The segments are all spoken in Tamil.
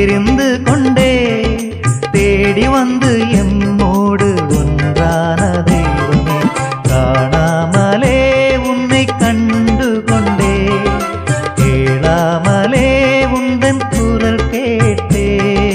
தெரிந்து கொண்டே தேடி வந்து எம்மோடு ஒன்றான தெய்வமே காணாமலே உன்னை கண்டு கொண்டே கேளாமலே உந்தன் குரல் கேட்டே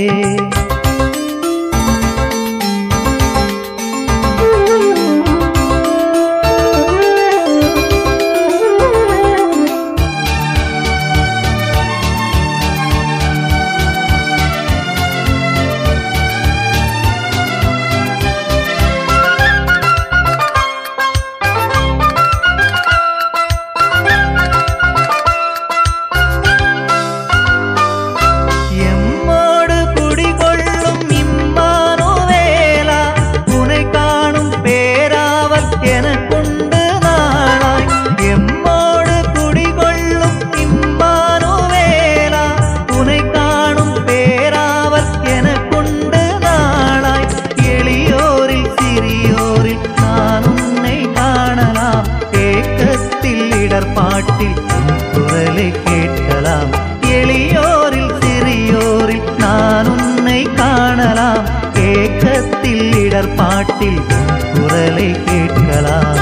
எம்மோடு குடிகொள்ளும் இம்மானுவேலா உனை காணும் பேராவல் எனக்குண்டு நாளாய் எம்மோடு குடிகொள்ளும் இம்மானுவேலா உனை காணும் பேராவல் எனக்குண்டு நாளாய் எளியோரில் சிறியோரில் நான் உன்னை காணலாம் ஏக்கத்தில் இடர்பாட்டில் உன் குரலை கேட்கலாம் எளியோரில் சிறியோரில் நான் உன்னை காணலாம் ஏக்கத்தில் இடர்பாட்டில் உன் குரலை கேட்கலாம்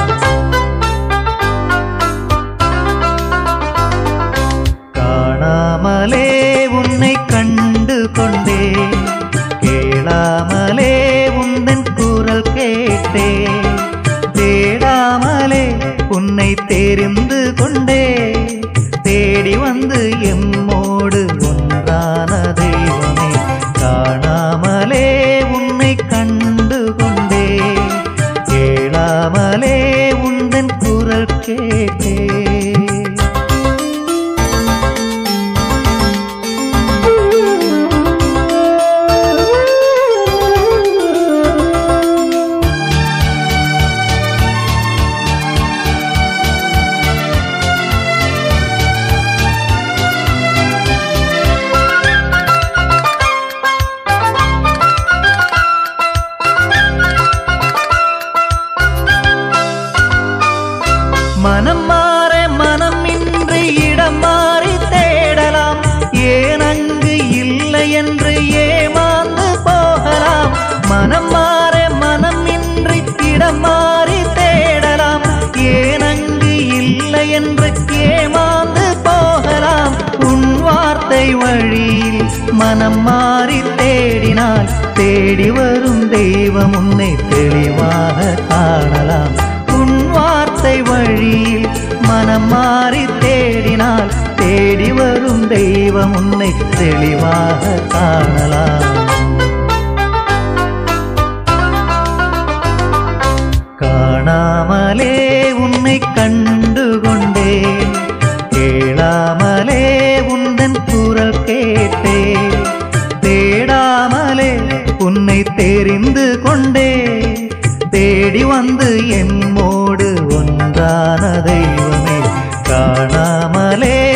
காணாமலே உன்னை கண்டு கொண்டே கேளாமலே உந்தன் குரல் கேட்டே தேடாமலே உன்னை தெரிந்து கொண்டே தேடி வந்து எம்மோடு ஒன்றான தெய்வமே காணாமலே உன்னை கண்டு கொண்டே கேளாமலே உந்தன் குரல் கேட்டே மனம் மாற மனம் இன்றி இடம் மாறி தேடலாம் ஏன் அங்கு இல்லை என்று ஏமாந்து போகலாம் மனம் மாற மனம் இன்றி இடம் மாறி தேடலாம் ஏன் அங்கு இல்லை என்று ஏமாந்து போகலாம் உன் வார்த்தை வழியில் மனம் மாறி தேடினால் தேடி வரும் தெய்வம் உன்னை தெளிவாக காணலாம் உன் வார்த்தை வழியில் மனம் மாறி தேடினால் தேடி வரும் தெய்வம் உன்னை தெளிவாக காணலாம் காணாமலே உன்னை கண்டு கொண்டே கேளாமலே உந்தன் குரல் கேட்டே தேடாமலே உன்னை தெரிந்து கொண்டே தேடி வந்து எம்மோடு ஒன்றான தெய்வமே காணாமலே